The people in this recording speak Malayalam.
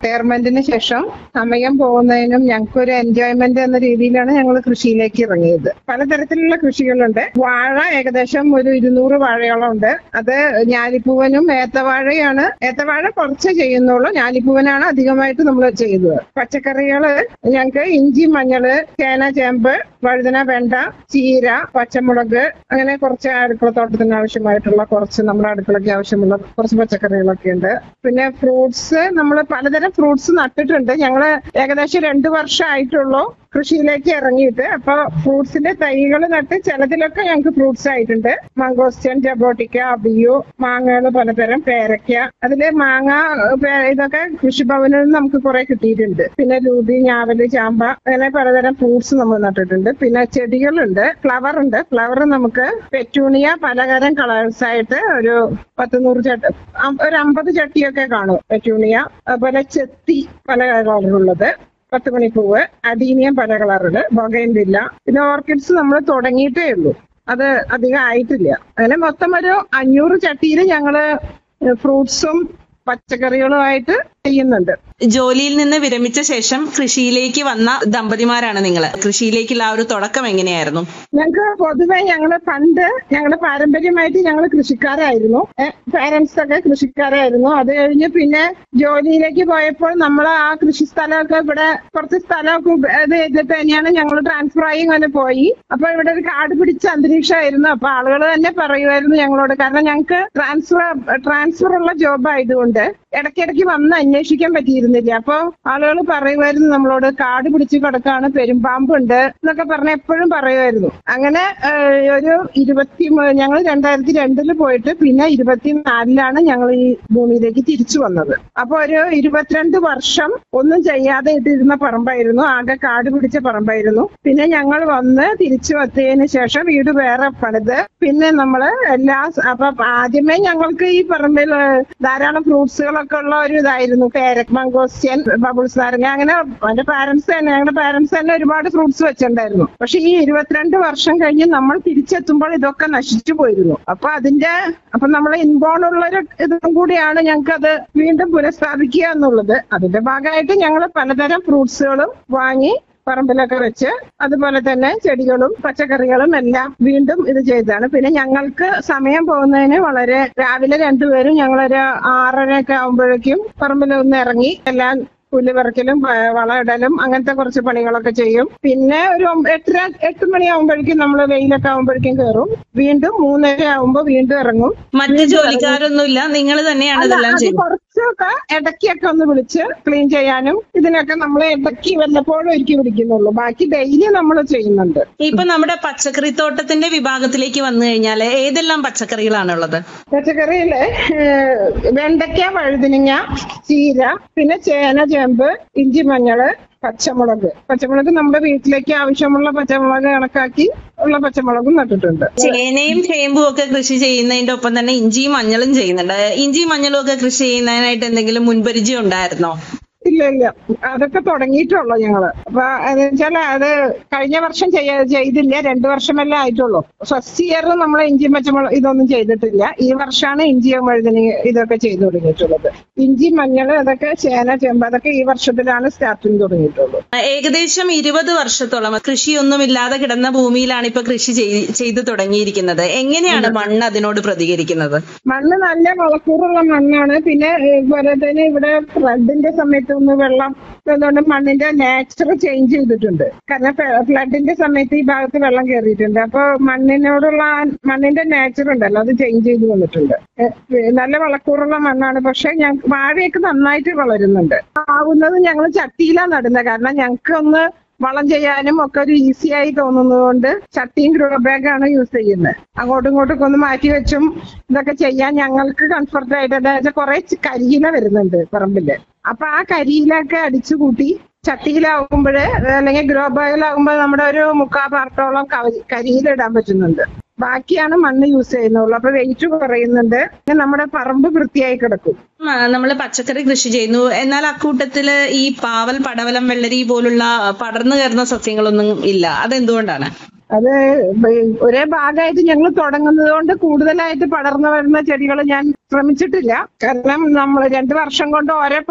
റിട്ടയർമെന്റിന് ശേഷം സമയം പോകുന്നതിനും ഞങ്ങൾക്ക് ഒരു എൻജോയ്മെന്റ് എന്ന രീതിയിലാണ് ഞങ്ങൾ കൃഷിയിലേക്ക് ഇറങ്ങിയത് പലതരത്തിലുള്ള കൃഷികളുണ്ട് വാഴ ഏകദേശം ഒരു ഇരുന്നൂറ് വാഴയോളം ഉണ്ട് അത് ഞാലിപ്പൂവനും ഏത്തവാഴയാണ് ഏത്തവാഴ കുറച്ച് ചെയ്യുന്നുള്ളൂ ഞാലിപ്പൂവനാണ് അധികമായിട്ട് നമ്മൾ ചെയ്തത് പച്ചക്കറികള് ഞങ്ങൾക്ക് ഇഞ്ചി മഞ്ഞള് ചേന ചേമ്പ് വഴുതന വെണ്ട ചീര പച്ചമുളക് അങ്ങനെ കുറച്ച് അടുക്കളത്തോട്ടത്തിന് ആവശ്യമായിട്ടുള്ള കുറച്ച് നമ്മുടെ അടുക്കളയ്ക്ക് ആവശ്യമുള്ള കുറച്ച് പച്ചക്കറികളൊക്കെ ഉണ്ട് പിന്നെ ഫ്രൂട്ട്സ് നമ്മൾ പലതരം ഫ്രൂട്ട്സ് നട്ടിട്ടുണ്ട് ഞങ്ങള് ഏകദേശം രണ്ടു വർഷമായിട്ടുള്ളൂ കൃഷിയിലേക്ക് ഇറങ്ങിയിട്ട് അപ്പൊ ഫ്രൂട്ട്സിന്റെ തൈകൾ നട്ട് ചിലതിലൊക്കെ ഞങ്ങൾക്ക് ഫ്രൂട്ട്സ് ആയിട്ടുണ്ട് മംഗോസ്റ്റൻ ജബോട്ടിക്ക അബിയു മാങ്ങകൾ പലതരം പേരയ്ക്ക അതില് മാങ്ങ പേ- ഇതൊക്കെ കൃഷിഭവനിൽ നിന്ന് നമുക്ക് കുറെ കിട്ടിയിട്ടുണ്ട് പിന്നെ രൂപി ഞാവല് ചാമ്പ അങ്ങനെ പലതരം ഫ്രൂട്ട്സ് നമ്മൾ നട്ടിട്ടുണ്ട് പിന്നെ ചെടികളുണ്ട് ഫ്ലവർ ഉണ്ട് ഫ്ലവർ നമുക്ക് പെറ്റൂണിയ പലതരം കളേഴ്സ് ആയിട്ട് ഒരു പത്ത് നൂറ് ചട്ടി അം- ഒരു അമ്പത് ചട്ടിയൊക്കെ കാണും പെറ്റൂണിയ അതുപോലെ ചെത്തി പല കളറുള്ളത് പത്ത് മണിപ്പൂവ് അഡീനിയം പല കളറുണ്ട് ബൊഗൈൻവില്ല പിന്നെ ഓർക്കിഡ്സ് നമ്മൾ തുടങ്ങിയിട്ടേ ഉള്ളൂ അത് അധികം ആയിട്ടില്ല അങ്ങനെ മൊത്തം ഒരു അഞ്ഞൂറ് ചട്ടിയിൽ ഞങ്ങള് ഫ്രൂട്ട്സും പച്ചക്കറികളുമായിട്ട് ചെയ്യുന്നുണ്ട് ജോലിയിൽ നിന്ന് വിരമിച്ച ശേഷം കൃഷിയിലേക്ക് വന്ന ദമ്പതിമാരാണ് നിങ്ങൾ കൃഷിയിലേക്കുള്ള ആ ഒരു തുടക്കം എങ്ങനെയായിരുന്നു ഞങ്ങൾക്ക് പൊതുവെ ഞങ്ങള് പണ്ട് ഞങ്ങളുടെ പാരമ്പര്യമായിട്ട് ഞങ്ങൾ കൃഷിക്കാരായിരുന്നു പാരന്റ്സ് ഒക്കെ കൃഷിക്കാരായിരുന്നു അത് കഴിഞ്ഞ് പിന്നെ ജോലിയിലേക്ക് പോയപ്പോൾ നമ്മൾ ആ കൃഷി സ്ഥലമൊക്കെ ഇവിടെ കുറച്ച് സ്ഥലമൊക്കെ ഉപ- ഇത് ചെയ്തിട്ട് തന്നെയാണ് ഞങ്ങൾ ട്രാൻസ്ഫർ ആയി ഇങ്ങനെ പോയി അപ്പൊ ഇവിടെ ഒരു കാട് പിടിച്ച അന്തരീക്ഷമായിരുന്നു അപ്പൊ ആളുകൾ തന്നെ പറയുമായിരുന്നു ഞങ്ങളോട് കാരണം ഞങ്ങൾക്ക് ട്രാൻസ്ഫർ ട്രാൻസ്ഫർ ഉള്ള ജോബ് ആയതുകൊണ്ട് ഇടയ്ക്കിടയ്ക്ക് വന്ന് അന്വേഷിക്കാൻ പറ്റിയിരുന്നില്ല അപ്പൊ ആളുകൾ പറയുമായിരുന്നു നമ്മളോട് കാട് പിടിച്ച് കിടക്കാണ് പെരുമ്പാമ്പുണ്ട് എന്നൊക്കെ പറഞ്ഞ് എപ്പോഴും പറയുമായിരുന്നു അങ്ങനെ ഏഹ്, ഒരു ഇരുപത്തി ഞങ്ങൾ രണ്ടായിരത്തി രണ്ടില് പോയിട്ട് പിന്നെ ഇരുപത്തിനാലിലാണ് ഞങ്ങൾ ഈ ഭൂമിയിലേക്ക് തിരിച്ചു വന്നത് അപ്പൊ ഒരു ഇരുപത്തിരണ്ട് വർഷം ഒന്നും ചെയ്യാതെ ഇട്ടിരുന്ന പറമ്പായിരുന്നു ആകെ കാട് പിടിച്ച പറമ്പായിരുന്നു പിന്നെ ഞങ്ങൾ വന്ന് തിരിച്ചു വന്നതിന് ശേഷം വീട് വേറെ പണിത് പിന്നെ നമ്മള് എല്ലാ സ- അപ്പൊ ആദ്യമേ ഞങ്ങൾക്ക് ഈ പറമ്പിൽ ഏഹ്, ധാരാളം ഫ്രൂട്ട്സുകളൊക്കെ ഉള്ള ഒരു ഇതായിരുന്നു പേരക് മംഗോസ്യൻ ബബിൾസ് നാരങ്ങ അങ്ങനെ എന്റെ പാരന്റ്സ് തന്നെ ഞങ്ങളുടെ പാരന്റ്സ് തന്നെ ഒരുപാട് ഫ്രൂട്ട്സ് വെച്ചിട്ടുണ്ടായിരുന്നു പക്ഷെ ഈ ഇരുപത്തിരണ്ട് വർഷം കഴിഞ്ഞ് നമ്മൾ തിരിച്ചെത്തുമ്പോൾ ഇതൊക്കെ നശിച്ചു പോയിരുന്നു അപ്പൊ അതിന്റെ അപ്പൊ നമ്മൾ ഇൻബോൺ ഉള്ള ഒരു ഇതും കൂടിയാണ് ഞങ്ങൾക്ക് അത് വീണ്ടും പുനഃസ്ഥാപിക്കുക എന്നുള്ളത് അതിന്റെ ഭാഗമായിട്ട് ഞങ്ങൾ പലതരം ഫ്രൂട്ട്സുകളും വാങ്ങി പറമ്പിലൊക്കെ വെച്ച് അതുപോലെ തന്നെ ചെടികളും പച്ചക്കറികളും എല്ലാം വീണ്ടും ഇത് ചെയ്തതാണ് പിന്നെ ഞങ്ങൾക്ക് സമയം പോകുന്നതിന് വളരെ രാവിലെ രണ്ടുപേരും ഞങ്ങളൊരു ആറരയൊക്കെ ആകുമ്പോഴേക്കും പറമ്പിൽ ഒന്ന് ഇറങ്ങി എല്ലാം പുല്ല് പറിക്കലും പ- വളമിടലും അങ്ങനത്തെ കുറച്ച് പണികളൊക്കെ ചെയ്യും പിന്നെ ഒരു ഒമ്പ- എട്ടര എട്ട് മണിയാകുമ്പോഴേക്കും നമ്മൾ വെയിലൊക്കെ ആകുമ്പോഴേക്കും കയറും വീണ്ടും മൂന്നര ആകുമ്പോൾ വീണ്ടും ഇറങ്ങും മറ്റ് ജോലിക്കാരൊന്നുമില്ല നിങ്ങൾ തന്നെയാണ് അല്ല, ഇതെല്ലാം അത് ചെയ്യുന്നത് കുറച്ചൊക്കെ ഇടയ്ക്കൊക്കെ ഒന്ന് വിളിച്ച് ക്ലീൻ ചെയ്യാനും ഇതിനൊക്കെ നമ്മൾ ഇടയ്ക്ക് വല്ലപ്പോഴും ഒരുക്കി വിളിക്കുന്നുള്ളൂ ബാക്കി ഡെയിലി നമ്മൾ ചെയ്യുന്നുണ്ട് ഇപ്പൊ നമ്മുടെ പച്ചക്കറിത്തോട്ടത്തിന്റെ വിഭാഗത്തിലേക്ക് വന്നു കഴിഞ്ഞാൽ ഏതെല്ലാം പച്ചക്കറികളാണുള്ളത് പച്ചക്കറിയില് ഏഹ്, വെണ്ടയ്ക്ക വഴുതിനിങ്ങ ചീര പിന്നെ ചേന ചേമ്പ് ഇഞ്ചി മഞ്ഞള് പച്ചമുളക് പച്ചമുളക് നമ്മുടെ വീട്ടിലേക്ക് ആവശ്യമുള്ള പച്ചമുളക് കണക്കാക്കി ഉള്ള പച്ചമുളകും നട്ടിട്ടുണ്ട് ചേനയും ചേമ്പും ഒക്കെ കൃഷി ചെയ്യുന്നതിന്റെ ഒപ്പം തന്നെ ഇഞ്ചിയും മഞ്ഞളും ചെയ്യുന്നുണ്ട് ഇഞ്ചിയും മഞ്ഞളും ഒക്കെ കൃഷി ചെയ്യുന്നതിനായിട്ട് എന്തെങ്കിലും മുൻപരിചയം ഉണ്ടായിരുന്നോ ഇല്ല ഇല്ല അതൊക്കെ തുടങ്ങിയിട്ടുള്ളൂ ഞങ്ങള് അപ്പൊ അത് വെച്ചാൽ അത് കഴിഞ്ഞ വർഷം ചെയ്യ- ചെയ്തില്ല രണ്ടു വർഷമല്ലേ ആയിട്ടുള്ളൂ ഫസ്റ്റ് ഇയർ നമ്മൾ ഇഞ്ചി പച്ചമുളക് ഇതൊന്നും ചെയ്തിട്ടില്ല ഈ വർഷമാണ് ഇഞ്ചിയും വഴുതന ഇതൊക്കെ ചെയ്തു തുടങ്ങിയിട്ടുള്ളത് ഇഞ്ചി മഞ്ഞൾ അതൊക്കെ ചേന ചേമ്പ് അതൊക്കെ ഈ വർഷത്തിലാണ് സ്റ്റാർട്ടിങ് തുടങ്ങിയിട്ടുള്ളൂ ഏകദേശം ഇരുപത് വർഷത്തോളം കൃഷിയൊന്നുമില്ലാതെ കിടന്ന ഭൂമിയിലാണ് ഇപ്പൊ കൃഷി ചെയ്- ചെയ്തു തുടങ്ങിയിരിക്കുന്നത് എങ്ങനെയാണ് മണ്ണ് അതിനോട് പ്രതികരിക്കുന്നത് മണ്ണ് നല്ല വളക്കൂറുള്ള മണ്ണാണ് പിന്നെ ഇതുപോലെ തന്നെ ഇവിടെ ഫ്ലഡിന്റെ സമയത്ത് ഒന്ന് വെള്ളം അതുകൊണ്ട് മണ്ണിന്റെ നേച്ചർ ചേഞ്ച് ചെയ്തിട്ടുണ്ട് കാരണം ഫ്ലഡിന്റെ സമയത്ത് ഈ ഭാഗത്ത് വെള്ളം കയറിയിട്ടുണ്ട് അപ്പൊ മണ്ണിനോടുള്ള ആ മണ്ണിന്റെ നേച്ചർ ഉണ്ടല്ലോ അത് ചേഞ്ച് ചെയ്ത് വന്നിട്ടുണ്ട് ഏ, നല്ല വളക്കൂറുള്ള മണ്ണാണ് പക്ഷെ ഞാൻ വാഴയൊക്കെ നന്നായിട്ട് വളരുന്നുണ്ട് ആവുന്നത് ഞങ്ങൾ ചട്ടിയിലാണ് നടുന്നത് കാരണം ഞങ്ങൾക്ക് ഒന്ന് വളം ചെയ്യാനും ഒക്കെ ഒരു ഈസി ആയി തോന്നുന്നതുകൊണ്ട് ചട്ടിയും ഗ്രോ ബാഗാണ് യൂസ് ചെയ്യുന്നത് അങ്ങോട്ടും ഇങ്ങോട്ടും ഒക്കെ ഒന്ന് മാറ്റി വെച്ചും ഇതൊക്കെ ചെയ്യാൻ ഞങ്ങൾക്ക് കംഫർട്ട് ആയിട്ട് എന്താ വെച്ചാൽ കുറെ കരിയില വരുന്നുണ്ട് പറമ്പില് അപ്പൊ ആ കരിയിലൊക്കെ അടിച്ചു കൂട്ടി ചട്ടിയിലാവുമ്പോഴ് അല്ലെങ്കിൽ ഗ്രോ ബാഗിലാവുമ്പോൾ നമ്മുടെ ഒരു മുക്കാ പാർട്ടോളം കവ- കരിയിലിടാൻ പറ്റുന്നുണ്ട് ബാക്കിയാണ് മണ്ണ് യൂസ് ചെയ്യുന്നുള്ളൂ അപ്പൊ വെയിറ്റ് കുറയുന്നുണ്ട് പിന്നെ നമ്മുടെ പറമ്പ് വൃത്തിയായി കിടക്കും നമ്മൾ പച്ചക്കറി കൃഷി ചെയ്യുന്നു എന്നാൽ അക്കൂട്ടത്തില് ഈ പാവൽ പടവലം വെള്ളരി പോലുള്ള പടർന്നു കയറുന്ന സസ്യങ്ങളൊന്നും ഇല്ല അതെന്തുകൊണ്ടാണ് അത് ബ- ഒരേ ഭാഗമായിട്ട് ഞങ്ങൾ തുടങ്ങുന്നത് കൊണ്ട് കൂടുതലായിട്ട് പടർന്നു വരുന്ന ചെടികൾ ഞാൻ ശ്രമിച്ചിട്ടില്ല കാരണം നമ്മൾ രണ്ടു വർഷം കൊണ്ട് ഓരോ